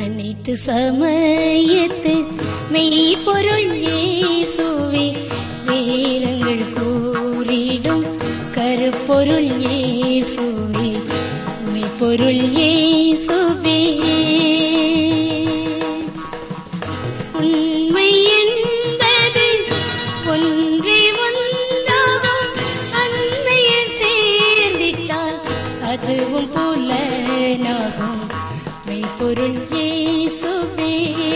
அனைத்து சமயத்து மெய்ப்பொருள் இயேசுவே வேதங்கள் கூறிடும் கருப்பொருள் இயேசுவே மெய்ப்பொருள் இயேசுவே உண்மை என்பது ஒன்றே ஒன்றாகும் அன்னையில் சேர்ந்திட்டால் அதுவும் புலனாகும் மெய்ப்பொருள் இயேசுவே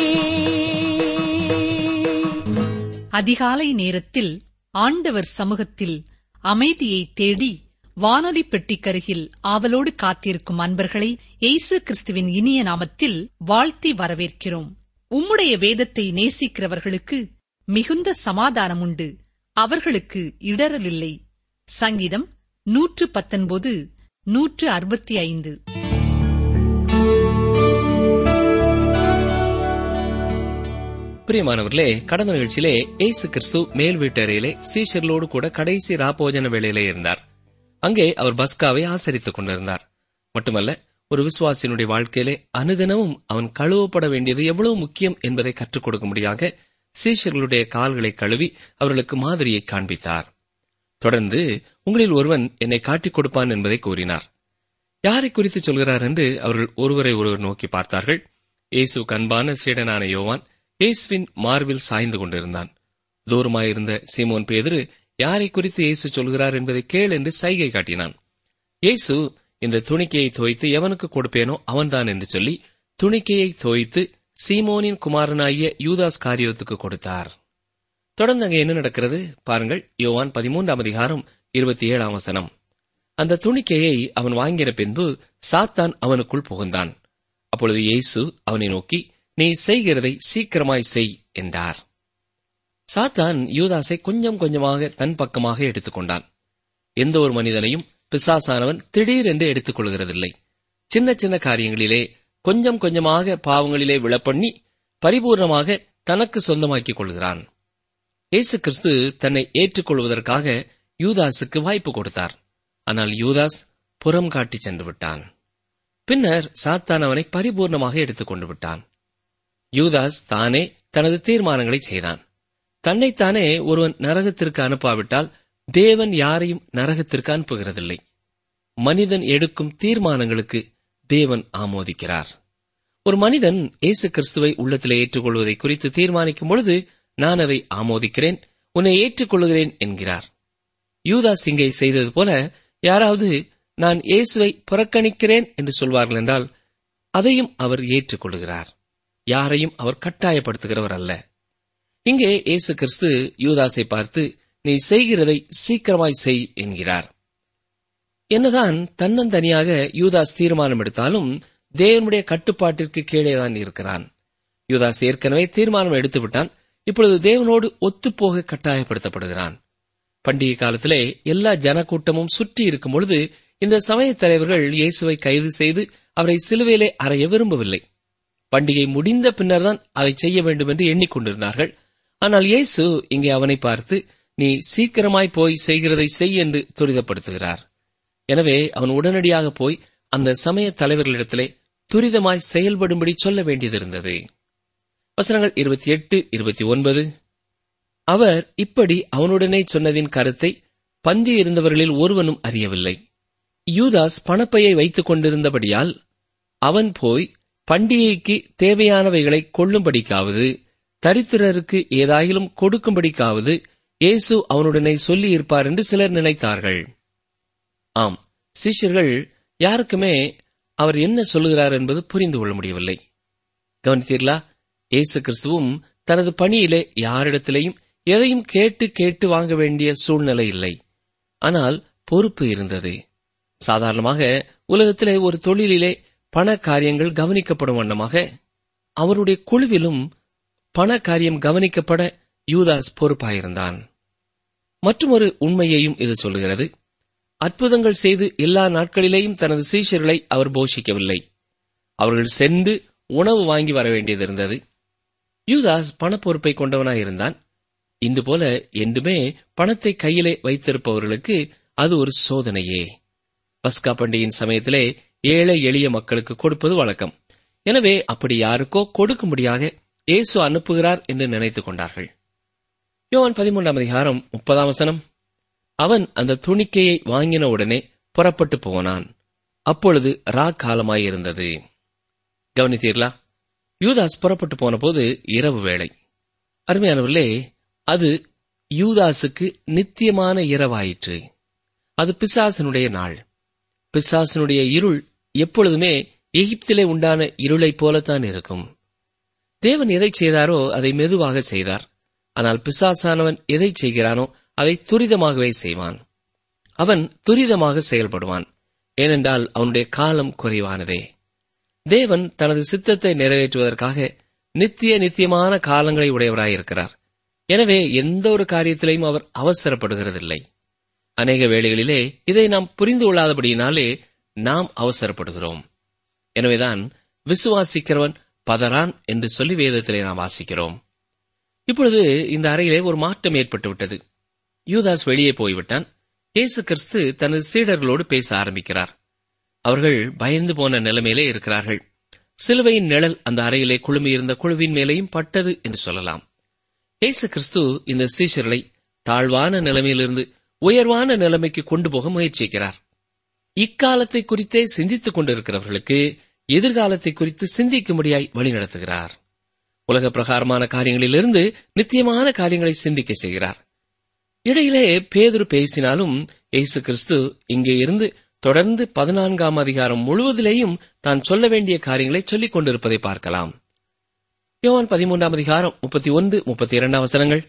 அதிகாலை நேரத்தில் ஆண்டவர் சமூகத்தில் அமைதியை தேடி வானொலி பெட்டிக்கருகில் ஆவலோடு காத்திருக்கும் அன்பர்களை இயேசு கிறிஸ்துவின் இனிய நாமத்தில் வாழ்த்தி வரவேற்கிறோம் உம்முடைய வேதத்தை நேசிக்கிறவர்களுக்கு மிகுந்த சமாதானம் உண்டு அவர்களுக்கு இடரலில்லை சங்கீதம் நூற்று பத்தொன்பது நூற்று அறுபத்தி ஐந்து பிரியமானவர்களே கடந்த நிகழ்ச்சியிலே இயேசு கிறிஸ்து மேல் வீட்டறையிலே சீஷர்களோடு கூட கடைசி ராப்போஜன வேளையிலே இருந்தார் அங்கே அவர் பஸ்காவை ஆசரித்துக் கொண்டிருந்தார் மட்டுமல்ல ஒரு விசுவாசியினுடைய வாழ்க்கையிலே அனுதினமும் அவன் கழுவப்பட வேண்டியது எவ்வளவு முக்கியம் என்பதை கற்றுக் கொடுக்கும்படியாக சீஷர்களுடைய கால்களை கழுவி அவர்களுக்கு மாதிரியை காண்பித்தார் தொடர்ந்து உங்களில் ஒருவன் என்னை காட்டிக் கொடுப்பான் என்பதை கூறினார் யாரை குறித்து சொல்கிறார் என்று அவர்கள் ஒருவரை ஒருவர் நோக்கி பார்த்தார்கள் இயேசு கண்பான சீடனான யோவான் இயேசுவின் மார்பில் சாய்ந்து கொண்டிருந்தான் தூரமாயிருந்த சீமோன் பேதுரு யாரை குறித்து இயேசு சொல்கிறார் என்பதை கேள் என்று சைகை காட்டினான் இயேசு இந்த துணிக்கையை தோய்த்து எவனுக்கு கொடுப்பேனோ அவன்தான் என்று சொல்லி துணிக்கையை தோய்த்து சீமோனின் குமாரனாகிய யூதாஸ் காரியத்துக்கு கொடுத்தார் தொடர்ந்து அங்கே என்ன நடக்கிறது பாருங்கள் யோவான் பதிமூன்றாம் அதிகாரம் இருபத்தி ஏழாம் வசனம் அந்த துணிக்கையை அவன் வாங்கின பின்பு சாத்தான் அவனுக்குள் புகுந்தான் அப்பொழுது இயேசு அவனை நோக்கி நீ செய்கிறதை சீக்கிரமாய் செய் என்றார் சாத்தான் யூதாஸை கொஞ்சம் கொஞ்சமாக தன் பக்கமாக எடுத்துக்கொண்டான் எந்த ஒரு மனிதனையும் பிசாசானவன் திடீரென்று எடுத்துக் கொள்கிறதில்லை சின்ன சின்ன காரியங்களிலே கொஞ்சம் கொஞ்சமாக பாவங்களிலே விழப்பண்ணி பரிபூர்ணமாக தனக்கு சொந்தமாக்கிக் கொள்கிறான் இயேசு கிறிஸ்து தன்னை ஏற்றுக்கொள்வதற்காக யூதாஸுக்கு வாய்ப்பு கொடுத்தார் ஆனால் யூதாஸ் புறம் காட்டி சென்று விட்டான் பின்னர் சாத்தான் அவனை பரிபூர்ணமாக எடுத்துக் கொண்டு விட்டான் யூதாஸ் தானே தனது தீர்மானங்களை செய்தான் தன்னைத்தானே ஒருவன் நரகத்திற்கு அனுப்பாவிட்டால் தேவன் யாரையும் நரகத்திற்கு அனுப்புகிறதில்லை மனிதன் எடுக்கும் தீர்மானங்களுக்கு தேவன் ஆமோதிக்கிறார் ஒரு மனிதன் இயேசு கிறிஸ்துவை உள்ளத்திலே ஏற்றுக்கொள்வதை குறித்து தீர்மானிக்கும் பொழுது நான் அதை ஆமோதிக்கிறேன் உன்னை ஏற்றுக்கொள்கிறேன் என்கிறார் யூதாஸ் இங்கே செய்தது போல யாராவது நான் இயேசுவை புறக்கணிக்கிறேன் என்று சொல்வார்கள் என்றால் அதையும் அவர் ஏற்றுக்கொள்கிறார் யாரையும் அவர் கட்டாயப்படுத்துகிறவர் அல்ல இங்கே இயேசு கிறிஸ்து யூதாஸை பார்த்து நீ செய்கிறதை சீக்கிரமாய் செய் என்கிறார் என்னதான் தன்னந்தனியாக யூதாஸ் தீர்மானம் எடுத்தாலும் தேவனுடைய கட்டுப்பாட்டிற்கு கீழேதான் இருக்கிறான் யூதாஸ் ஏற்கனவே தீர்மானம் எடுத்து விட்டான் இப்பொழுது தேவனோடு ஒத்துப்போக கட்டாயப்படுத்தப்படுகிறான் பண்டிகை காலத்திலே எல்லா ஜனக்கூட்டமும் சுற்றி இருக்கும் பொழுது இந்த சமய தலைவர்கள் இயேசுவை கைது செய்து அவரை சிலுவையிலே அறைய விரும்பவில்லை பண்டிகை முடிந்த பின்னர்தான் அதை செய்ய வேண்டும் என்று எண்ணிக்கொண்டிருந்தார்கள் ஆனால் இயேசு இங்கே அவனை பார்த்து நீ சீக்கிரமாய் போய் செய்கிறதை செய் என்று துரிதப்படுத்துகிறார் எனவே அவன் உடனடியாக போய் அந்த சமய தலைவர்களிடத்திலே துரிதமாய் செயல்படும்படி சொல்ல வேண்டியதிருந்தது வசனங்கள் இருபத்தி எட்டு இருபத்தி ஒன்பது அவர் இப்படி அவனுடனே சொன்னதின் கருத்தை பந்தி இருந்தவர்களில் ஒருவனும் அறியவில்லை யூதாஸ் பணப்பையை வைத்துக் கொண்டிருந்தபடியால் அவன் போய் பண்டிகைக்கு தேவையானவைகளை கொள்ளும்படிக்காவது தரித்திரருக்கு ஏதாயிலும் கொடுக்கும்படிக்காவது இயேசு அவனுடனே சொல்லி இருப்பார் என்று சிலர் நினைத்தார்கள் ஆம் சீஷர்கள் யாருக்குமே அவர் என்ன சொல்லுகிறார் என்பது புரிந்து கொள்ள முடியவில்லை கவனித்தீர்களா இயேசு கிறிஸ்துவும் தனது பணியிலே யாரிடத்திலேயும் எதையும் கேட்டு கேட்டு வாங்க வேண்டிய சூழ்நிலை இல்லை ஆனால் பொறுப்பு இருந்தது சாதாரணமாக உலகத்திலே ஒரு தொழிலிலே பண காரியங்கள் கவனிக்கப்படும் வண்ணமாக அவருடைய குழுவிலும் பண காரியம் கவனிக்கப்பட யூதாஸ் பொறுப்பாயிருந்தான் மற்றொரு உண்மையையும் இது சொல்கிறது அற்புதங்கள் செய்து எல்லா நாட்களிலேயும் தனது சீஷர்களை அவர் போஷிக்கவில்லை அவர்கள் சென்று உணவு வாங்கி வர வேண்டியது இருந்தது யூதாஸ் பணப்பொறுப்பை கொண்டவனாயிருந்தான் இன்று போல என்றுமே பணத்தை கையிலே வைத்திருப்பவர்களுக்கு அது ஒரு சோதனையே பஸ்கா பண்டிகையின் சமயத்திலே ஏழை எளிய மக்களுக்கு கொடுப்பது வழக்கம் எனவே அப்படி யாருக்கோ கொடுக்கும்படியாக இயேசு அனுப்புகிறார் என்று நினைத்துக் கொண்டார்கள் யோவான் பதிமூன்றாம் அதிகாரம் முப்பதாம் வசனம் அவன் அந்த துணிக்கையை வாங்கின உடனே புறப்பட்டு போனான் அப்பொழுது ரா காலமாயிருந்தது கவனித்தீர்களா யூதாஸ் புறப்பட்டு போன போது இரவு வேளை அருமையானவர்களே அது யூதாசுக்கு நித்தியமான இரவாயிற்று அது பிசாசனுடைய நாள் பிசாசனுடைய இருள் எப்பொழுதுமே எகிப்திலே உண்டான இருளைப் போலத்தான் இருக்கும் தேவன் எதை செய்தாரோ அதை மெதுவாக செய்தார் ஆனால் பிசாசானவன் எதை செய்கிறானோ அதை துரிதமாகவே செய்வான் அவன் துரிதமாக செயல்படுவான் ஏனென்றால் அவனுடைய காலம் குறைவானதே தேவன் தனது சித்தத்தை நிறைவேற்றுவதற்காக நித்திய நித்தியமான காலங்களை உடையவராயிருக்கிறார் எனவே எந்த ஒரு காரியத்திலையும் அவர் அவசரப்படுகிறதில்லை அநேக வேளைகளிலே இதை நாம் புரிந்து கொள்ளாதபடியினாலே நாம் அவசரப்படுகிறோம் எனவேதான் விசுவாசிக்கிறவன் பதறான் என்று சொல்லி வேதத்திலே நாம் வாசிக்கிறோம் இப்பொழுது இந்த அறையிலே ஒரு மாற்றம் ஏற்பட்டு விட்டது யூதாஸ் வெளியே போய்விட்டான் இயேசு கிறிஸ்து தனது சீடர்களோடு பேச ஆரம்பிக்கிறார் அவர்கள் பயந்து போன நிலைமையிலே இருக்கிறார்கள் சிலுவையின் நிழல் அந்த அறையிலே குழுமியிருந்த குழுவின் மேலேயும் பட்டது என்று சொல்லலாம் இயேசு கிறிஸ்து இந்த சீஷர்களை தாழ்வான நிலைமையிலிருந்து உயர்வான நிலைமைக்கு கொண்டு போக முயற்சிக்கிறார் இக்காலத்தை குறித்தே சிந்தித்துக் கொண்டிருக்கிறவர்களுக்கு எதிர்காலத்தை குறித்து சிந்திக்கும்படியாய் வழிநடத்துகிறார் உலக பிரகாரமான காரியங்களிலிருந்து நித்தியமான காரியங்களை சிந்திக்க செய்கிறார் இடையிலே பேதுரு பேசினாலும் இயேசு கிறிஸ்து இங்கே இருந்து தொடர்ந்து பதினான்காம் அதிகாரம் முழுவதிலேயும் தான் சொல்ல வேண்டிய காரியங்களை சொல்லிக் கொண்டிருப்பதை பார்க்கலாம் யோவான் பதிமூன்றாம் அதிகாரம் முப்பத்தி ஒன்று முப்பத்தி இரண்டாம் வசனங்கள்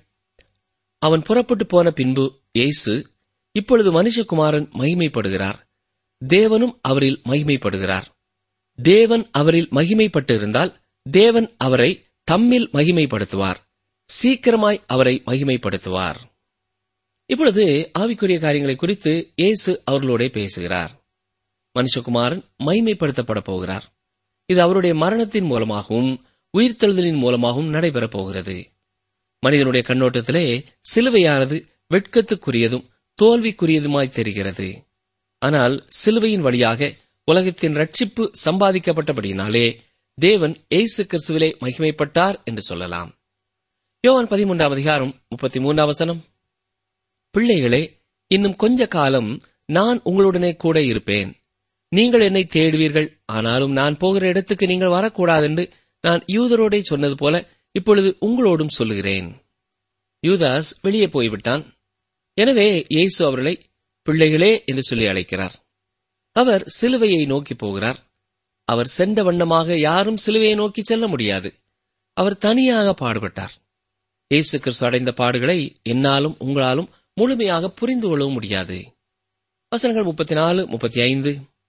அவன் புறப்பட்டு போன பின்பு இயேசு இப்பொழுது மனுஷகுமாரன் மகிமைப்படுகிறார் தேவனும் அவரில் மகிமைப்படுகிறார் தேவன் அவரில் மகிமைப்பட்டிருந்தால் தேவன் அவரை தம்மில் மகிமைப்படுத்துவார் சீக்கிரமாய் அவரை மகிமைப்படுத்துவார் இப்பொழுது ஆவிக்குரிய காரியங்களை குறித்து இயேசு அவர்களோட பேசுகிறார் மனுஷகுமாரன் மகிமைப்படுத்தப்பட போகிறார் இது அவருடைய மரணத்தின் மூலமாகவும் உயிர்த்தெழுதலின் மூலமாகவும் நடைபெறப் போகிறது மனிதனுடைய கண்ணோட்டத்திலே சிலுவையானது வெட்கத்துக்குரியதும் தோல்விக்குரியதுமாய் தெரிகிறது ஆனால் சிலுவையின் வழியாக உலகத்தின் ரட்சிப்பு சம்பாதிக்கப்பட்டபடியினாலே தேவன் ஏசு கிறிஸ்துவிலே மகிமைப்பட்டார் என்று சொல்லலாம் யோவான் பதிமூன்றாம் அதிகாரம் முப்பத்தி மூன்றாம் வசனம் பிள்ளைகளே இன்னும் கொஞ்ச காலம் நான் உங்களுடனே கூட இருப்பேன் நீங்கள் என்னை தேடுவீர்கள் ஆனாலும் நான் போகிற இடத்துக்கு நீங்கள் வரக்கூடாதென்று நான் யூதரோடே சொன்னது போல இப்பொழுது உங்களோடும் சொல்லுகிறேன் யூதாஸ் வெளியே போய்விட்டான் எனவே இயேசு அவர்களை பிள்ளைகளே என்று சொல்லி அழைக்கிறார் அவர் சிலுவையை நோக்கி போகிறார் அவர் சென்ற வண்ணமாக யாரும் சிலுவையை நோக்கி செல்ல முடியாது அவர் தனியாக பாடுபட்டார் இயேசு கிறிஸ்து அடைந்த பாடுகளை என்னாலும் உங்களாலும் முழுமையாக புரிந்து கொள்ளவும் முடியாது வசனங்கள் முப்பத்தி நாலு முப்பத்தி ஐந்து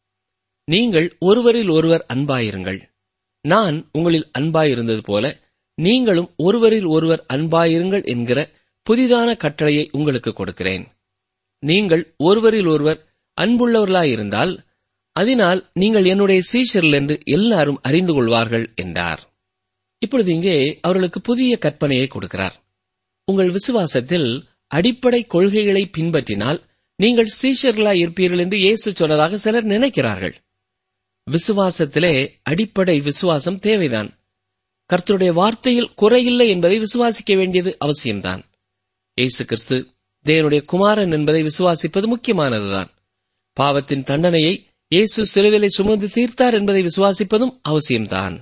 நீங்கள் ஒருவரில் ஒருவர் அன்பாயிருங்கள் நான் உங்களில் அன்பாயிருந்தது போல நீங்களும் ஒருவரில் ஒருவர் அன்பாயிருங்கள் என்கிற புதிதான கட்டளையை உங்களுக்கு கொடுக்கிறேன் நீங்கள் ஒருவரில் ஒருவர் அன்புள்ளவர்களாயிருந்தால் அதனால் நீங்கள் என்னுடைய சீஷர்கள் என்று எல்லாரும் அறிந்து கொள்வார்கள் என்றார் இப்பொழுது இங்கே அவர்களுக்கு புதிய கற்பனையை கொடுக்கிறார் உங்கள் விசுவாசத்தில் அடிப்படை கொள்கைகளை பின்பற்றினால் நீங்கள் சீஷர்களாய் இருப்பீர்கள் என்று இயேசு சொன்னதாக சிலர் நினைக்கிறார்கள் விசுவாசத்திலே அடிப்படை விசுவாசம் தேவைதான் கர்த்தருடைய வார்த்தையில் குறையில்லை என்பதை விசுவாசிக்க வேண்டியது அவசியம்தான் இயேசு கிறிஸ்து தேவனுடைய குமாரன் என்பதை விசுவாசிப்பது முக்கியமானதுதான் பாவத்தின் தண்டனையை இயேசு சிலுவிலை சுமந்து தீர்த்தார் என்பதை விசுவாசிப்பதும் அவசியம்தான்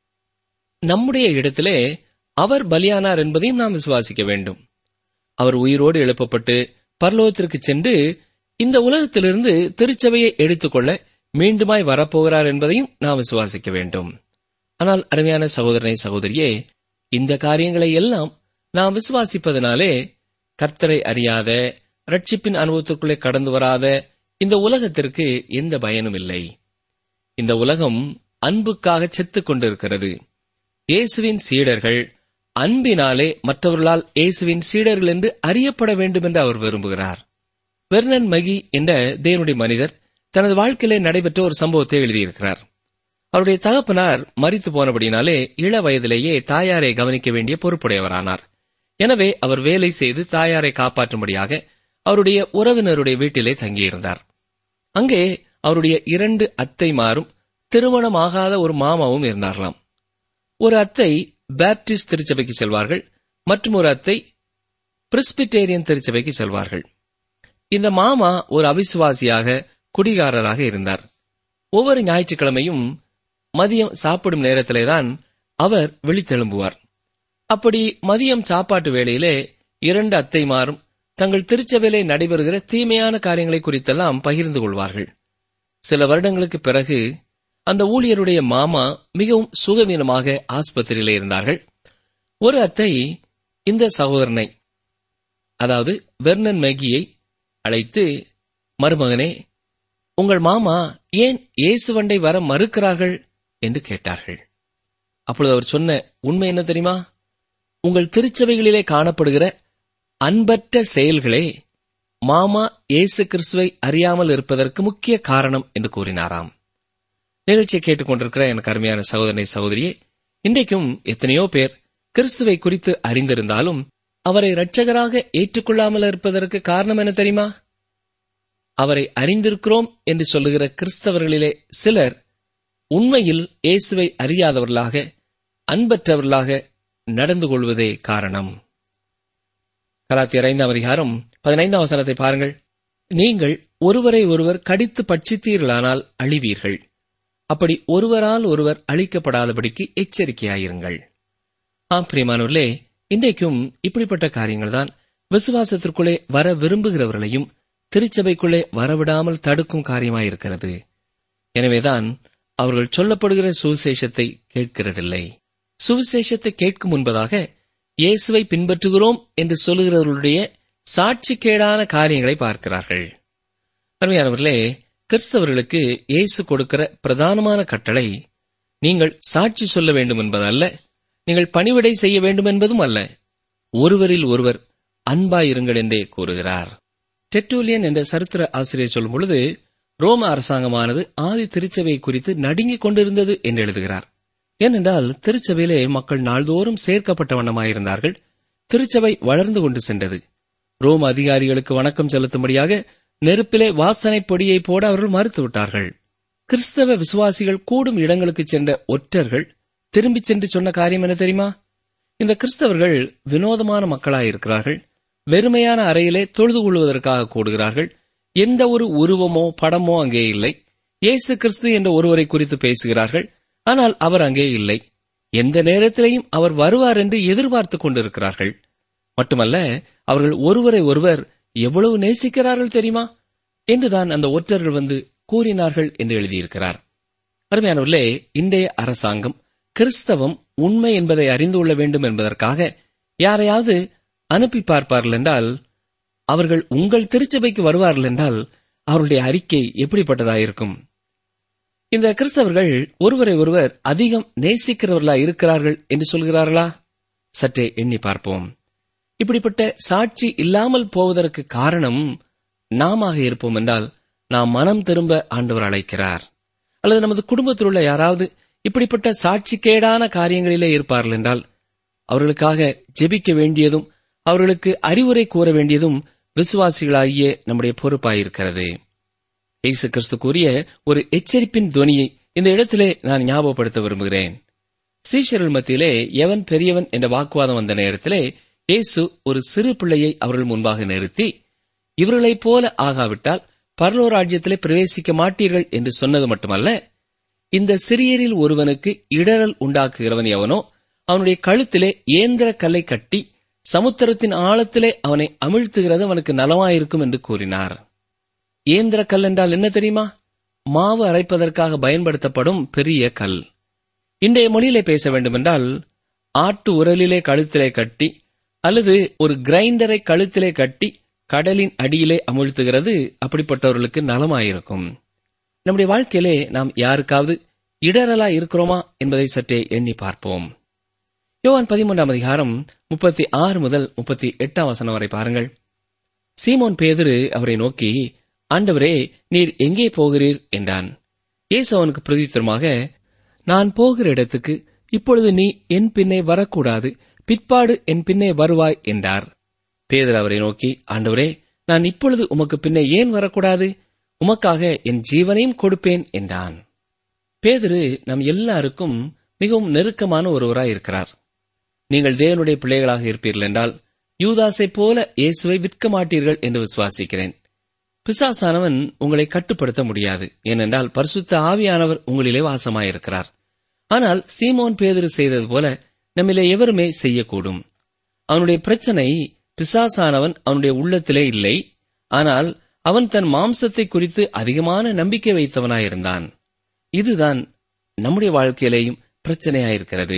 நம்முடைய இடத்திலே அவர் பலியானார் என்பதையும் நாம் விசுவாசிக்க வேண்டும் அவர் உயிரோடு எழுப்பப்பட்டு பரலோகத்திற்கு சென்று இந்த உலகத்திலிருந்து திருச்சபையை எடுத்துக்கொள்ள மீண்டுமாய் வரப்போகிறார் என்பதையும் நாம் விசுவாசிக்க வேண்டும் ஆனால் அருமையான சகோதரனை சகோதரியே இந்த காரியங்களை எல்லாம் நாம் விசுவாசிப்பதனாலே கர்த்தரை அறியாத ரட்சிப்பின் அனுபவத்திற்குள்ளே கடந்து வராத இந்த உலகத்திற்கு எந்த பயனும் இல்லை இந்த உலகம் அன்புக்காக செத்துக் கொண்டிருக்கிறது இயேசுவின் சீடர்கள் அன்பினாலே மற்றவர்களால் இயேசுவின் சீடர்கள் என்று அறியப்பட வேண்டும் என்று அவர் விரும்புகிறார் வெர்னன் மகி என்ற தேவனுடைய மனிதர் தனது வாழ்க்கையிலே நடைபெற்ற ஒரு சம்பவத்தை எழுதியிருக்கிறார் அவருடைய தகப்பனார் மறித்து போனபடினாலே இள வயதிலேயே தாயாரை கவனிக்க வேண்டிய பொறுப்புடையவரானார் எனவே அவர் வேலை செய்து தாயாரை காப்பாற்றும்படியாக அவருடைய உறவினருடைய வீட்டிலே தங்கியிருந்தார் அங்கே அவருடைய இரண்டு அத்தைமாரும் திருமணமாகாத ஒரு மாமாவும் இருந்தார்களாம் ஒரு அத்தை பேப்டிஸ்ட் திருச்சபைக்கு செல்வார்கள் மற்றும் ஒரு அத்தை பிரிஸ்பிட்டேரியன் திருச்சபைக்கு செல்வார்கள் இந்த மாமா ஒரு அவிசுவாசியாக குடிகாரராக இருந்தார் ஒவ்வொரு ஞாயிற்றுக்கிழமையும் மதியம் சாப்பிடும் நேரத்திலேதான் அவர் விழித்தெழும்புவார் அப்படி மதியம் சாப்பாட்டு வேளையிலே இரண்டு அத்தைமாரும் தங்கள் திருச்சபையிலே நடைபெறுகிற தீமையான காரியங்களை குறித்தெல்லாம் பகிர்ந்து கொள்வார்கள் சில வருடங்களுக்கு பிறகு அந்த ஊழியருடைய மாமா மிகவும் சுகவீனமாக ஆஸ்பத்திரியிலே இருந்தார்கள் ஒரு அத்தை இந்த சகோதரனை அதாவது வெர்னன் மேகியை அழைத்து மருமகனே உங்கள் மாமா ஏன் இயேசுவண்டை வர மறுக்கிறார்கள் என்று கேட்டார்கள் அப்பொழுது அவர் சொன்ன உண்மை என்ன தெரியுமா உங்கள் திருச்சபைகளிலே காணப்படுகிற அன்பற்ற செயல்களே மாமா இயேசு கிறிஸ்துவை அறியாமல் இருப்பதற்கு முக்கிய காரணம் என்று கூறினாராம் நிகழ்ச்சியை கேட்டுக்கொண்டிருக்கிற எனக்கு அருமையான சகோதரனை சகோதரியே இன்றைக்கும் எத்தனையோ பேர் கிறிஸ்துவை குறித்து அறிந்திருந்தாலும் அவரை இரட்சகராக ஏற்றுக்கொள்ளாமல் இருப்பதற்கு காரணம் என்ன தெரியுமா அவரை அறிந்திருக்கிறோம் என்று சொல்லுகிற கிறிஸ்தவர்களிலே சிலர் உண்மையில் இயேசுவை அறியாதவர்களாக அன்பற்றவர்களாக நடந்து கொள்வதே காரணம் கலாத்தியர் ஐந்தாம் அதிகாரம் பதினைந்தாம் வசனத்தை பாருங்கள் நீங்கள் ஒருவரை ஒருவர் கடித்து பட்சித்தீர்களானால் அழிவீர்கள் அப்படி ஒருவரால் ஒருவர் அழிக்கப்படாதபடிக்கு எச்சரிக்கையாயிருங்கள் ஆம் பிரியமானவர்களே இன்றைக்கும் இப்படிப்பட்ட காரியங்கள் தான் விசுவாசத்திற்குள்ளே வர விரும்புகிறவர்களையும் திருச்சபைக்குள்ளே வரவிடாமல் தடுக்கும் காரியமாயிருக்கிறது எனவேதான் அவர்கள் சொல்லப்படுகிற சுவிசேஷத்தை கேட்கிறதில்லை சுவிசேஷத்தை கேட்கும் முன்பதாக இயேசுவை பின்பற்றுகிறோம் என்று சொல்லுகிறவர்களுடைய சாட்சிக்கேடான காரியங்களை பார்க்கிறார்கள் அருமையானவர்களே கிறிஸ்தவர்களுக்கு இயேசு கொடுக்கிற பிரதானமான கட்டளை நீங்கள் சாட்சி சொல்ல வேண்டும் என்பதல்ல நீங்கள் பணிவிடை செய்ய வேண்டும் என்பதும் அல்ல ஒருவரில் ஒருவர் அன்பாயிருங்கள் என்றே கூறுகிறார் டெட்டூலியன் என்ற சரித்திர ஆசிரியர் சொல்லும் பொழுது ரோம அரசாங்கமானது ஆதி திருச்சபை குறித்து நடுங்கிக் கொண்டிருந்தது என்று எழுதுகிறார் ஏனென்றால் திருச்சபையிலே மக்கள் நாள்தோறும் சேர்க்கப்பட்ட வண்ணமாயிருந்தார்கள் திருச்சபை வளர்ந்து கொண்டு சென்றது ரோம அதிகாரிகளுக்கு வணக்கம் செலுத்தும்படியாக நெருப்பிலே வாசனை பொடியை போட அவர்கள் மறுத்துவிட்டார்கள் கிறிஸ்தவ விசுவாசிகள் கூடும் இடங்களுக்கு சென்ற ஒற்றர்கள் திரும்பிச் சென்று சொன்ன காரியம் என்ன தெரியுமா இந்த கிறிஸ்தவர்கள் வினோதமான மக்களாயிருக்கிறார்கள் வெறுமையான அறையிலே தொழுது கொள்வதற்காக கூடுகிறார்கள் எந்த ஒரு உருவமோ படமோ அங்கே இல்லை இயேசு கிறிஸ்து என்ற ஒருவரை குறித்து பேசுகிறார்கள் ஆனால் அவர் அங்கே இல்லை எந்த நேரத்திலையும் அவர் வருவார் என்று எதிர்பார்த்துக் கொண்டிருக்கிறார்கள் மட்டுமல்ல அவர்கள் ஒருவரை ஒருவர் எவ்வளவு நேசிக்கிறார்கள் தெரியுமா என்றுதான் அந்த ஒற்றர்கள் வந்து கூறினார்கள் என்று எழுதியிருக்கிறார் அருமையானவர்களே இன்றைய அரசாங்கம் கிறிஸ்தவம் உண்மை என்பதை அறிந்து கொள்ள வேண்டும் என்பதற்காக யாரையாவது அனுப்பி பார்ப்பார்கள் என்றால் அவர்கள் உங்கள் திருச்சபைக்கு வருவார்கள் என்றால் அவருடைய அறிக்கை எப்படிப்பட்டதாயிருக்கும் இந்த கிறிஸ்தவர்கள் ஒருவரை ஒருவர் அதிகம் நேசிக்கிறவர்களா இருக்கிறார்கள் என்று சொல்கிறார்களா சற்றே எண்ணி பார்ப்போம் இப்படிப்பட்ட சாட்சி இல்லாமல் போவதற்கு காரணம் நாம இருப்போம் என்றால் நாம் மனம் திரும்ப ஆண்டவர் அழைக்கிறார் அல்லது நமது குடும்பத்தில் உள்ள யாராவது இப்படிப்பட்ட சாட்சிக்கேடான காரியங்களிலே இருப்பார்கள் என்றால் அவர்களுக்காக ஜெபிக்க வேண்டியதும் அவர்களுக்கு அறிவுரை கூற வேண்டியதும் விசுவாசிகளாகிய நம்முடைய பொறுப்பாயிருக்கிறது இயேசு கிறிஸ்து கூறிய ஒரு எச்சரிப்பின் துவனியை இந்த இடத்திலே நான் ஞாபகப்படுத்த விரும்புகிறேன் சீஷர்கள் மத்தியிலே எவன் பெரியவன் என்ற வாக்குவாதம் வந்த நேரத்திலே இயேசு ஒரு சிறு பிள்ளையை அவர்கள் முன்பாக நிறுத்தி இவர்களைப் போல ஆகாவிட்டால் பரலோ ராஜ்யத்திலே பிரவேசிக்க மாட்டீர்கள் என்று சொன்னது மட்டுமல்ல இந்த சிறியரில் ஒருவனுக்கு இடரல் உண்டாக்குகிறவன் எவனோ அவனுடைய கழுத்திலே ஏந்திர கல்லை கட்டி சமுத்திரத்தின் ஆழத்திலே அவனை அமிழ்த்துகிறது அவனுக்கு நலமாயிருக்கும் என்று கூறினார் ஏந்திர கல் என்றால் என்ன தெரியுமா மாவு அரைப்பதற்காக பயன்படுத்தப்படும் பெரிய கல் இன்றைய மொழியிலே பேச வேண்டுமென்றால் ஆட்டு உரலிலே கழுத்திலே கட்டி அல்லது ஒரு கிரைண்டரை கழுத்திலே கட்டி கடலின் அடியிலே அமிழ்த்துகிறது அப்படிப்பட்டவர்களுக்கு நலமாயிருக்கும் நம்முடைய வாழ்க்கையிலே நாம் யாருக்காவது இடரலா இருக்கிறோமா என்பதை சற்றே எண்ணி பார்ப்போம் யோவான் பதிமூன்றாம் அதிகாரம் முப்பத்தி ஆறு முதல் முப்பத்தி எட்டாம் வசனம் வரை பாருங்கள் சீமோன் பேதுரு அவரை நோக்கி ஆண்டவரே நீர் எங்கே போகிறீர் என்றான் இயேசு அவனுக்கு பிரதித்திரமாக நான் போகிற இடத்துக்கு இப்பொழுது நீ என் பின்னே வரக்கூடாது பிற்பாடு என் பின்னே வருவாய் என்றார் பேதர் அவரை நோக்கி ஆண்டவரே நான் இப்பொழுது உமக்கு பின்னே ஏன் வரக்கூடாது உமக்காக என் ஜீவனையும் கொடுப்பேன் என்றான் பேதுரு நம் எல்லாருக்கும் மிகவும் நெருக்கமான ஒருவராய் இருக்கிறார் நீங்கள் தேவனுடைய பிள்ளைகளாக இருப்பீர்கள் என்றால் யூதாசைப் போல இயேசுவை விற்க மாட்டீர்கள் என்று விசுவாசிக்கிறேன் பிசாசானவன் உங்களை கட்டுப்படுத்த முடியாது ஏனென்றால் பரிசுத்த ஆவியானவர் உங்களிலே வாசமாயிருக்கிறார் ஆனால் சீமோன் பேதுரு செய்தது போல நம்மிலே எவருமே செய்யக்கூடும் அவனுடைய பிரச்சனை பிசாசானவன் அவனுடைய உள்ளத்திலே இல்லை ஆனால் அவன் தன் மாம்சத்தை குறித்து அதிகமான நம்பிக்கை வைத்தவனாயிருந்தான் இதுதான் நம்முடைய வாழ்க்கையிலேயும் பிரச்சனையாயிருக்கிறது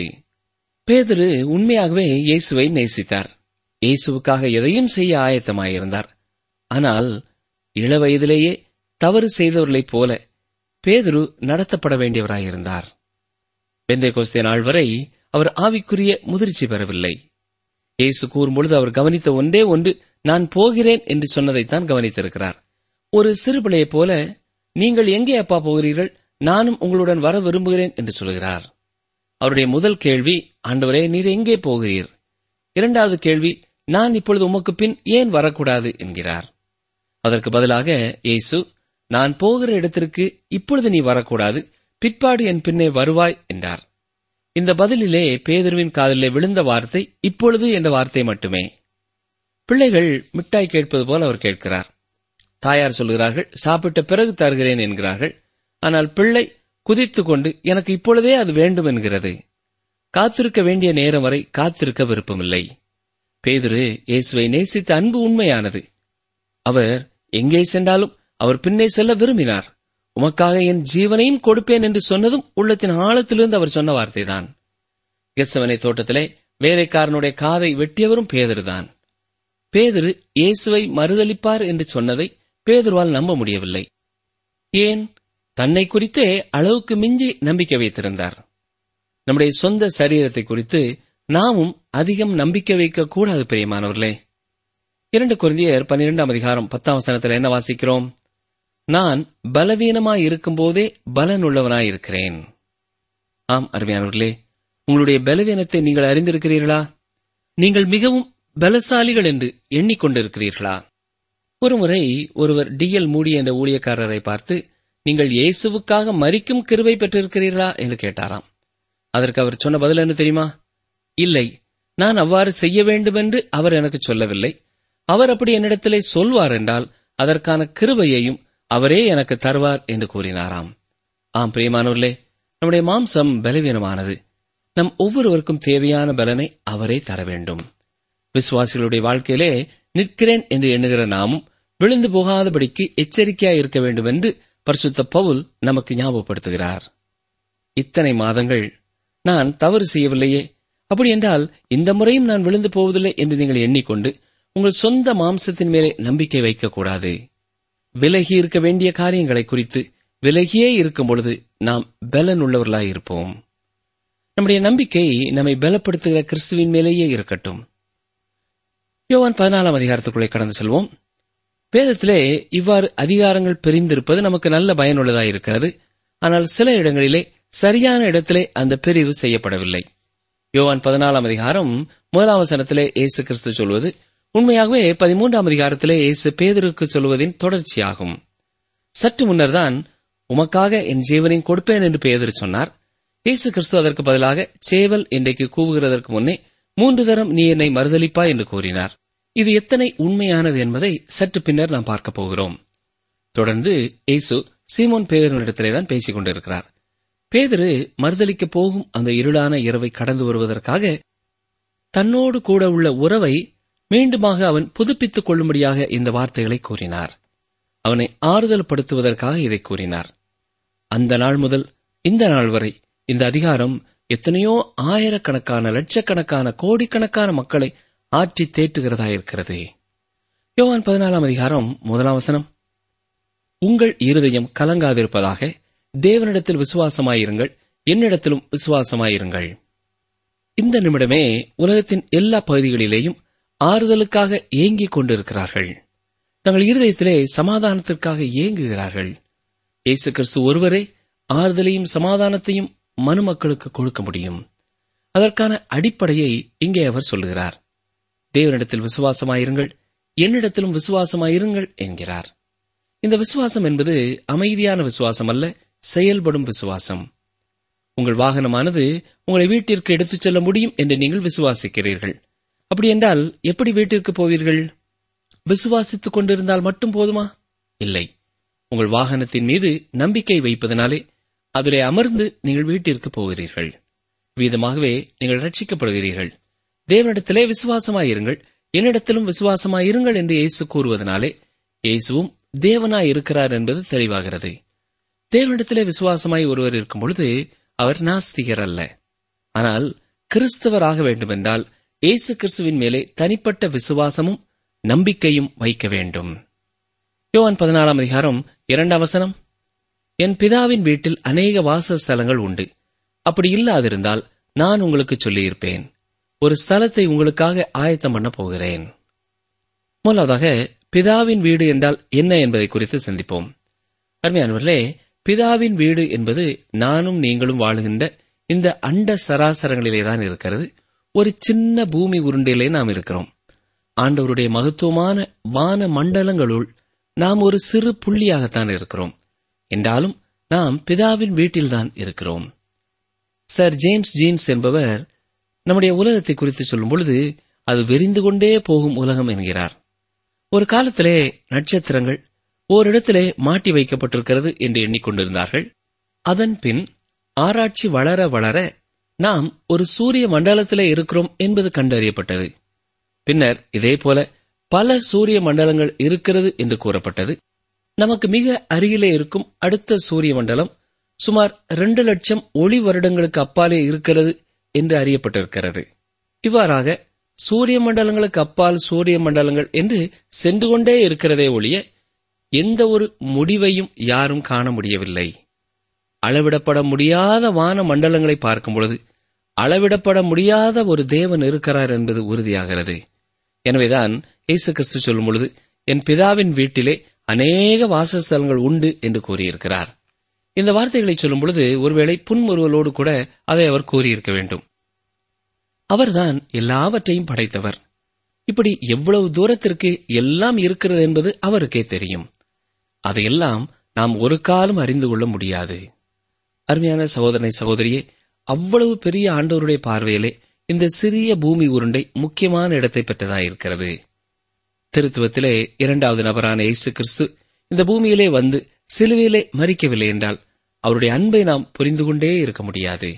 பேதுரு உண்மையாகவே இயேசுவை நேசித்தார் இயேசுவுக்காக எதையும் செய்ய ஆயத்தமாயிருந்தார் ஆனால் இளவயதிலேயே தவறு செய்தவர்களைப் போல பேதுரு நடத்தப்பட வேண்டியவராயிருந்தார் பெந்தை கோஸ்தே நாள் வரை அவர் ஆவிக்குரிய முதிர்ச்சி பெறவில்லை இயேசு கூறும்பொழுது அவர் கவனித்த ஒன்றே ஒன்று நான் போகிறேன் என்று சொன்னதைத்தான் கவனித்திருக்கிறார் ஒரு சிறு பிள்ளையைப் போல நீங்கள் எங்கே அப்பா போகிறீர்கள் நானும் உங்களுடன் வர விரும்புகிறேன் என்று சொல்கிறார் அவருடைய முதல் கேள்வி ஆண்டவரே நீர் எங்கே போகிறீர் இரண்டாவது கேள்வி நான் இப்பொழுது உமக்கு பின் ஏன் வரக்கூடாது என்கிறார் அதற்கு பதிலாக இயேசு நான் போகிற இடத்திற்கு இப்பொழுது நீ வரக்கூடாது பிற்பாடு என் பின்னே வருவாய் என்றார் இந்த பதிலிலே பேதர்வின் காதலிலே விழுந்த வார்த்தை இப்பொழுது என்ற வார்த்தை மட்டுமே பிள்ளைகள் மிட்டாய் கேட்பது போல அவர் கேட்கிறார் தாயார் சொல்கிறார்கள் சாப்பிட்ட பிறகு தருகிறேன் என்கிறார்கள் ஆனால் பிள்ளை குதித்துக் கொண்டு எனக்கு இப்பொழுதே அது வேண்டும் என்கிறது காத்திருக்க வேண்டிய நேரம் வரை காத்திருக்க விருப்பமில்லை பேதுரு இயேசுவை நேசித்த அன்பு உண்மையானது அவர் எங்கே சென்றாலும் அவர் பின்னே செல்ல விரும்பினார் உமக்காக என் ஜீவனையும் கொடுப்பேன் என்று சொன்னதும் உள்ளத்தின் ஆழத்திலிருந்து அவர் சொன்ன வார்த்தைதான் கெசவனை தோட்டத்திலே வேலைக்காரனுடைய காதை வெட்டியவரும் பேதருதான் பேதுரு இயேசுவை மறுதலிப்பார் என்று சொன்னதை பேதுருவால் நம்ப முடியவில்லை ஏன் தன்னை குறித்தே அளவுக்கு மிஞ்சி நம்பிக்கை வைத்திருந்தார் நம்முடைய சொந்த சரீரத்தை குறித்து நாமும் அதிகம் நம்பிக்கை வைக்க கூடாது பிரியமானவர்களே இரண்டு குருந்தியர் பன்னிரெண்டாம் அதிகாரம் பத்தாம் வசனத்தில் என்ன வாசிக்கிறோம் நான் பலவீனமாய் இருக்கும்போதே பலனுள்ளவனாய் இருக்கிறேன் ஆம் அருமையானவர்களே உங்களுடைய பலவீனத்தை நீங்கள் அறிந்திருக்கிறீர்களா நீங்கள் மிகவும் பலசாலிகள் என்று எண்ணிக்கொண்டிருக்கிறீர்களா ஒருமுறை ஒருவர் டிஎல் மூடி என்ற ஊழியக்காரரை பார்த்து நீங்கள் இயேசுவுக்காக மறிக்கும் கிருவை பெற்றிருக்கிறீர்களா என்று கேட்டாராம் அதற்கு அவர் சொன்ன பதில் என்ன தெரியுமா இல்லை நான் அவ்வாறு செய்ய வேண்டுமென்று அவர் எனக்கு சொல்லவில்லை அவர் அப்படி என்னிடத்திலே சொல்வார் என்றால் அதற்கான கிருபையையும் அவரே எனக்கு தருவார் என்று கூறினாராம் ஆம் பிரியமானவர்களே நம்முடைய மாம்சம் பலவீனமானது நம் ஒவ்வொருவருக்கும் தேவையான பலனை அவரே தர வேண்டும் விசுவாசிகளுடைய வாழ்க்கையிலே நிற்கிறேன் என்று எண்ணுகிற நாமும் விழுந்து போகாதபடிக்கு எச்சரிக்கையாய் இருக்க வேண்டும் என்று பரிசுத்த பவுல் நமக்கு ஞாபகப்படுத்துகிறார் இத்தனை மாதங்கள் நான் தவறு செய்யவில்லையே அப்படி என்றால் இந்த முறையும் நான் விழுந்து போவதில்லை என்று நீங்கள் எண்ணிக்கொண்டு உங்கள் சொந்த மாம்சத்தின் மேலே நம்பிக்கை வைக்கக்கூடாது விலகி இருக்க வேண்டிய காரியங்களை குறித்து விலகியே இருக்கும் பொழுது நாம் பலன் உள்ளவர்களாய் இருப்போம் நம்முடைய நம்பிக்கை நம்மை பலப்படுத்துகிற கிறிஸ்துவின் மேலேயே இருக்கட்டும் யோவான் பதினாலாம் அதிகாரத்துக்குள்ளே கடந்து செல்வோம் வேதத்திலே இவ்வாறு அதிகாரங்கள் பிரிந்திருப்பது நமக்கு நல்ல பயனுள்ளதாக இருக்கிறது ஆனால் சில இடங்களிலே சரியான இடத்திலே அந்த பிரிவு செய்யப்படவில்லை யோவான் பதினாலாம் அதிகாரம் முதலாம் வசனத்திலே இயேசு கிறிஸ்து சொல்வது உண்மையாகவே பதிமூன்றாம் அதிகாரத்திலே இயேசு பேதருக்கு சொல்வதின் தொடர்ச்சியாகும் சற்று முன்னர்தான் உமக்காக என் ஜீவனையும் கொடுப்பேன் என்று பேதர் சொன்னார் இயேசு கிறிஸ்து அதற்கு பதிலாக சேவல் இன்றைக்கு கூவுகிறதற்கு முன்னே மூன்று தரம் நீ என்னை மறுதலிப்பா என்று கூறினார் இது எத்தனை உண்மையானது என்பதை சற்று பின்னர் நாம் பார்க்கப் போகிறோம் தொடர்ந்து இயேசு சீமோன் பேதரிடத்திலே தான் பேசிக் கொண்டிருக்கிறார் பேதரு மறுதலிக்கப் போகும் அந்த இருளான இரவை கடந்து வருவதற்காக தன்னோடு கூட உள்ள உறவை மீண்டுமாக அவன் புதுப்பித்துக் கொள்ளும்படியாக இந்த வார்த்தைகளை கூறினார் அவனை ஆறுதல் படுத்துவதற்காக இதை கூறினார் அந்த நாள் முதல் இந்த நாள் வரை இந்த அதிகாரம் எத்தனையோ ஆயிரக்கணக்கான லட்சக்கணக்கான கோடிக்கணக்கான மக்களை ஆற்றி தேற்றுகிறதா இருக்கிறது யோவான் பதினாலாம் அதிகாரம் முதலாம் வசனம் உங்கள் இருதயம் கலங்காதிருப்பதாக தேவனிடத்தில் விசுவாசமாயிருங்கள் என்னிடத்திலும் விசுவாசமாயிருங்கள் இந்த நிமிடமே உலகத்தின் எல்லா பகுதிகளிலேயும் ஆறுதலுக்காக ஏங்கிக் கொண்டிருக்கிறார்கள் தங்கள் இருதயத்திலே சமாதானத்திற்காக ஏங்குகிறார்கள் இயேசு கிறிஸ்து ஒருவரே ஆறுதலையும் சமாதானத்தையும் மனுமக்களுக்கு கொடுக்க முடியும் அதற்கான அடிப்படையை இங்கே அவர் சொல்லுகிறார் தேவனிடத்தில் விசுவாசமாயிருங்கள் என்னிடத்திலும் விசுவாசமாயிருங்கள் என்கிறார் இந்த விசுவாசம் என்பது அமைதியான விசுவாசம் அல்ல செயல்படும் விசுவாசம் உங்கள் வாகனமானது உங்களை வீட்டிற்கு எடுத்துச் செல்ல முடியும் என்று நீங்கள் விசுவாசிக்கிறீர்கள் அப்படி என்றால் எப்படி வீட்டிற்கு போவீர்கள் விசுவாசித்துக் கொண்டிருந்தால் மட்டும் போதுமா இல்லை உங்கள் வாகனத்தின் மீது நம்பிக்கை வைப்பதனாலே அதிலே அமர்ந்து நீங்கள் வீட்டிற்கு போகிறீர்கள் வீதமாகவே நீங்கள் ரட்சிக்கப்படுகிறீர்கள் தேவனிடத்திலே விசுவாசமாயிருங்கள் என்னிடத்திலும் விசுவாசமாயிருங்கள் என்று இயேசு கூறுவதனாலே இயேசுவும் தேவனாய் இருக்கிறார் என்பது தெளிவாகிறது தேவனிடத்திலே விசுவாசமாய் ஒருவர் இருக்கும் பொழுது அவர் நாஸ்திகர் அல்ல ஆனால் கிறிஸ்தவராக வேண்டுமென்றால் இயேசு கிறிஸ்துவின் மேலே தனிப்பட்ட விசுவாசமும் நம்பிக்கையும் வைக்க வேண்டும் யோவான் பதினாறாம் அதிகாரம் இரண்டாம் வசனம் என் பிதாவின் வீட்டில் அநேக வாசஸ்தலங்கள் உண்டு அப்படி இல்லாதிருந்தால் நான் உங்களுக்கு சொல்லியிருப்பேன் ஒரு ஸ்தலத்தை உங்களுக்காக ஆயத்தம் பண்ண போகிறேன் முதலாவதாக பிதாவின் வீடு என்றால் என்ன என்பதை குறித்து சிந்திப்போம் அருமையானவர்களே பிதாவின் வீடு என்பது நானும் நீங்களும் வாழுகின்ற இந்த அண்ட சராசரங்களிலே தான் இருக்கிறது ஒரு சின்ன பூமி உருண்டையிலே நாம் இருக்கிறோம் ஆண்டவருடைய மகத்துவமான வான மண்டலங்களுள் நாம் ஒரு சிறு புள்ளியாகத்தான் இருக்கிறோம் என்றாலும் நாம் பிதாவின் வீட்டில்தான் இருக்கிறோம் சர் ஜேம்ஸ் ஜீன்ஸ் என்பவர் நம்முடைய உலகத்தை குறித்து சொல்லும் பொழுது அது விரிந்து கொண்டே போகும் உலகம் என்கிறார் ஒரு காலத்திலே நட்சத்திரங்கள் ஓரிடத்திலே மாட்டி வைக்கப்பட்டிருக்கிறது என்று எண்ணிக்கொண்டிருந்தார்கள் அதன் பின் ஆராய்ச்சி வளர வளர நாம் ஒரு சூரிய மண்டலத்திலே இருக்கிறோம் என்பது கண்டறியப்பட்டது பின்னர் இதே போல பல சூரிய மண்டலங்கள் இருக்கிறது என்று கூறப்பட்டது நமக்கு மிக அருகிலே இருக்கும் அடுத்த சூரிய மண்டலம் சுமார் இரண்டு லட்சம் ஒளி வருடங்களுக்கு அப்பாலே இருக்கிறது என்று அறியப்பட்டிருக்கிறது இவ்வாறாக சூரிய மண்டலங்களுக்கு அப்பால் சூரிய மண்டலங்கள் என்று சென்று கொண்டே இருக்கிறதே ஒழிய எந்த ஒரு முடிவையும் யாரும் காண முடியவில்லை அளவிடப்பட முடியாத வான மண்டலங்களை பார்க்கும் பொழுது அளவிடப்பட முடியாத ஒரு தேவன் இருக்கிறார் என்பது உறுதியாகிறது எனவேதான் இயேசு கிறிஸ்து சொல்லும் பொழுது என் பிதாவின் வீட்டிலே அநேக வாசஸ்தலங்கள் உண்டு என்று கூறியிருக்கிறார் இந்த வார்த்தைகளை சொல்லும் பொழுது ஒருவேளை புன்முறுவலோடு கூட அதை அவர் கூறியிருக்க வேண்டும் அவர்தான் எல்லாவற்றையும் படைத்தவர் இப்படி எவ்வளவு தூரத்திற்கு எல்லாம் இருக்கிறது என்பது அவருக்கே தெரியும் அதையெல்லாம் நாம் ஒரு காலம் அறிந்து கொள்ள முடியாது அருமையான சகோதரனை சகோதரியே அவ்வளவு பெரிய ஆண்டவருடைய பார்வையிலே இந்த சிறிய பூமி உருண்டை முக்கியமான இடத்தை பெற்றதாயிருக்கிறது திருத்துவத்திலே இரண்டாவது நபரான இயேசு கிறிஸ்து இந்த பூமியிலே வந்து சிலுவையிலே மறிக்கவில்லை என்றால் அவருடைய அன்பை நாம் புரிந்து கொண்டே இருக்க முடியாது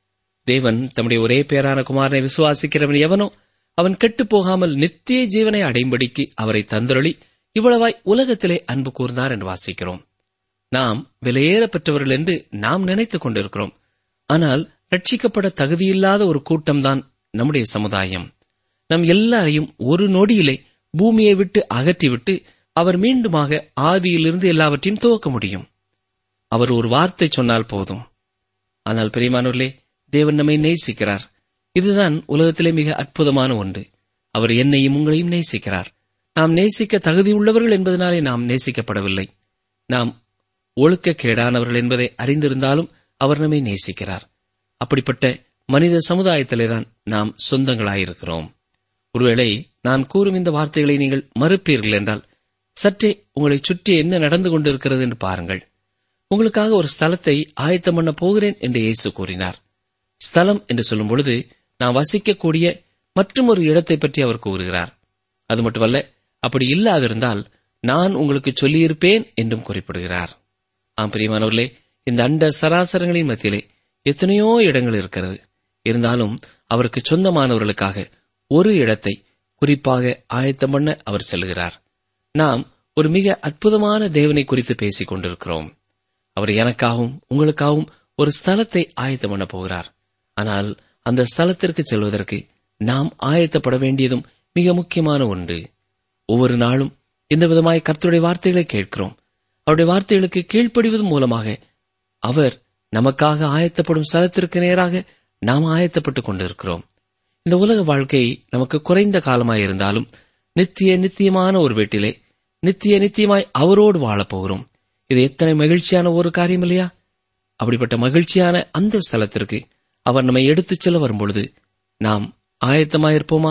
தேவன் தம்முடைய ஒரே பேரான குமாரனை விசுவாசிக்கிறவன் எவனோ அவன் கெட்டுப் போகாமல் நித்திய ஜீவனை அடையும்படிக்கு அவரை தந்தருளி இவ்வளவாய் உலகத்திலே அன்பு கூர்ந்தார் என்று வாசிக்கிறோம் நாம் விலையேற பெற்றவர்கள் என்று நாம் நினைத்துக் கொண்டிருக்கிறோம் ஆனால் ரட்சிக்கப்பட தகுதியில்லாத ஒரு கூட்டம்தான் நம்முடைய சமுதாயம் நம் எல்லாரையும் ஒரு நொடியிலே பூமியை விட்டு அகற்றிவிட்டு அவர் மீண்டுமாக ஆதியிலிருந்து எல்லாவற்றையும் துவக்க முடியும் அவர் ஒரு வார்த்தை சொன்னால் போதும் ஆனால் பிரியமானவர்களே தேவன் நம்மை நேசிக்கிறார் இதுதான் உலகத்திலே மிக அற்புதமான ஒன்று அவர் என்னையும் உங்களையும் நேசிக்கிறார் நாம் நேசிக்க தகுதியுள்ளவர்கள் என்பதனாலே நாம் நேசிக்கப்படவில்லை நாம் ஒழுக்கக்கேடானவர்கள் என்பதை அறிந்திருந்தாலும் அவர் நம்மை நேசிக்கிறார் அப்படிப்பட்ட மனித சமுதாயத்திலேதான் நாம் சொந்தங்களாயிருக்கிறோம் ஒருவேளை நான் கூறும் இந்த வார்த்தைகளை நீங்கள் மறுப்பீர்கள் என்றால் சற்றே உங்களை சுற்றி என்ன நடந்து கொண்டிருக்கிறது என்று பாருங்கள் உங்களுக்காக ஒரு ஸ்தலத்தை ஆயத்தம் பண்ண போகிறேன் என்று இயேசு கூறினார் ஸ்தலம் என்று சொல்லும் பொழுது நான் வசிக்கக்கூடிய மற்றும் ஒரு இடத்தை பற்றி அவர் கூறுகிறார் அது மட்டுமல்ல அப்படி இல்லாதிருந்தால் நான் உங்களுக்கு சொல்லியிருப்பேன் என்றும் குறிப்பிடுகிறார் ஆம் பிரியமானவர்களே இந்த அண்ட சராசரங்களின் மத்தியிலே எத்தனையோ இடங்கள் இருக்கிறது இருந்தாலும் அவருக்கு சொந்தமானவர்களுக்காக ஒரு இடத்தை குறிப்பாக ஆயத்தம் பண்ண அவர் செல்கிறார் நாம் ஒரு மிக அற்புதமான தேவனை குறித்து பேசிக் கொண்டிருக்கிறோம் அவர் எனக்காகவும் உங்களுக்காகவும் ஒரு ஸ்தலத்தை ஆயத்தம் பண்ண போகிறார் ஆனால் அந்த ஸ்தலத்திற்கு செல்வதற்கு நாம் ஆயத்தப்பட வேண்டியதும் மிக முக்கியமான ஒன்று ஒவ்வொரு நாளும் இந்த விதமாய் கர்த்தருடைய வார்த்தைகளை கேட்கிறோம் அவருடைய வார்த்தைகளுக்கு கீழ்ப்படிவதன் மூலமாக அவர் நமக்காக ஆயத்தப்படும் ஸ்தலத்திற்கு நேராக நாம் ஆயத்தப்பட்டுக் கொண்டிருக்கிறோம் இந்த உலக வாழ்க்கை நமக்கு குறைந்த காலமாயிருந்தாலும் நித்திய நித்தியமான ஒரு வீட்டிலே நித்திய நித்தியமாய் அவரோடு வாழப் போகிறோம் இது எத்தனை மகிழ்ச்சியான ஒரு காரியம் இல்லையா அப்படிப்பட்ட மகிழ்ச்சியான அந்த ஸ்தலத்திற்கு அவர் நம்மை எடுத்துச் செல்ல வரும்பொழுது நாம் ஆயத்தமாயிருப்போமா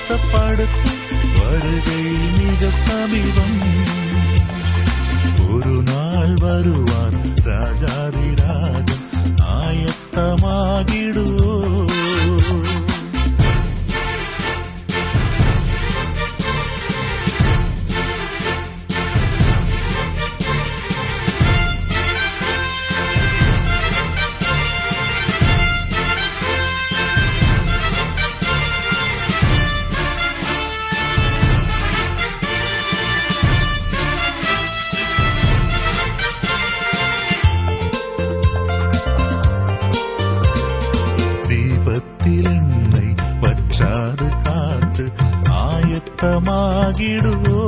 ஆயத்தப்படுத்து வருகை மிக சமீபம் ஒரு நாள் வருவார் ராஜாதிராஜன் ஆயத்தமாகிடுவோ தீபத்தில் என்னை பற்றாது காத்து ஆயத்தமாகிடுவோ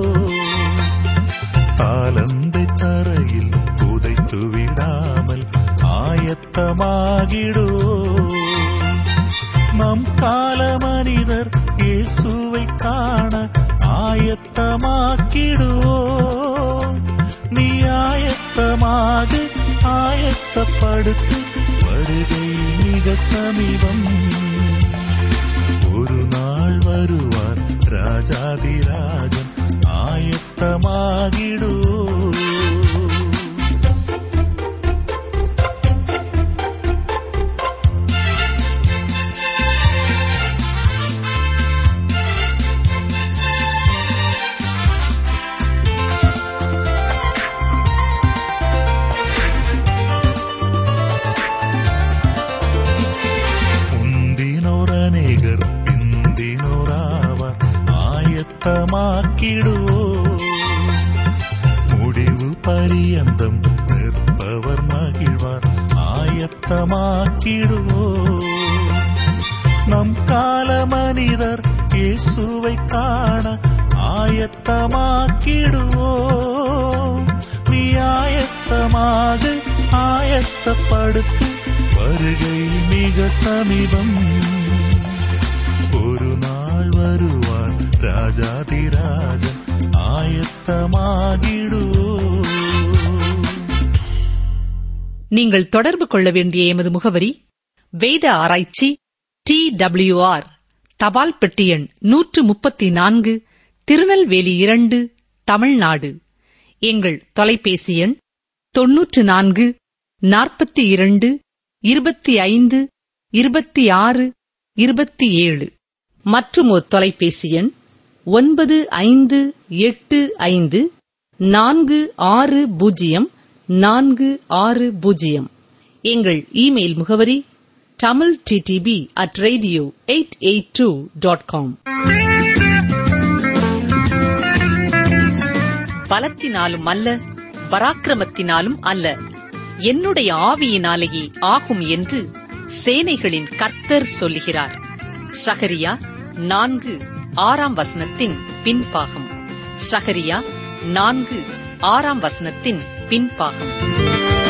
ஆலந்தை தரையில் புதைத்து விடாமல் ஆயத்தமாகிடுவோ நம் கால மனிதர் இயேசுவை காண ஆயத்தமாக்கிடுவோ நீ ஆயத்தமாக ஆயத்தப்படுத்து வருகை மிக சமீபம் ஒரு நாள் வருவார் ராஜாதிராஜன் ஆயத்தமாகிடுவோ முந்தினோர் அநேகர் பிந்தினோராவார் ஆயத்தமாக்கிடுவோ முடிவு பரியந்தம் நிற்பவர் மகிழ்வார் ஆயத்தமாக்கிடுவோ நம் கால மனிதர் இயேசுவை காண ஆயத்தமாக்கிடுவோ நீ ஆயத்தமாக ஆயத்தப்படுத்து வருகை மிக சமீபம் ஒரு நாள் வருவார் ராஜாதிராஜன் ஆயத்தமாகிடுவோ நீங்கள் தொடர்பு கொள்ள வேண்டிய எமது முகவரி வேத ஆராய்ச்சி டி டபிள்யூஆர் தபால் பெட்டி எண் நூற்று முப்பத்தி நான்கு திருநெல்வேலி இரண்டு தமிழ்நாடு எங்கள் தொலைபேசி எண் தொன்னூற்று நான்கு நாற்பத்தி இரண்டு இருபத்தி ஐந்து இருபத்தி ஆறு இருபத்தி ஏழு மற்றும் ஒரு தொலைபேசி எண் ஒன்பது ஐந்து எட்டு ஐந்து நான்கு ஆறு பூஜ்ஜியம் நான்கு ஆறு பூஜ்ஜியம் எங்கள் இமெயில் முகவரி Tamil DTP at radio eight eight two dot com பலத்தினாலும் அல்ல பராக்கிரமத்தினாலும் அல்ல என்னுடைய ஆவியினாலேயே ஆகும் என்று சேனைகளின் கர்த்தர் சொல்லுகிறார் சகரியா நான்கு ஆறாம் வசனத்தின் பின்பாகம் சகரியா நான்கு ஆறாம் வசனத்தின் பின்பாகம்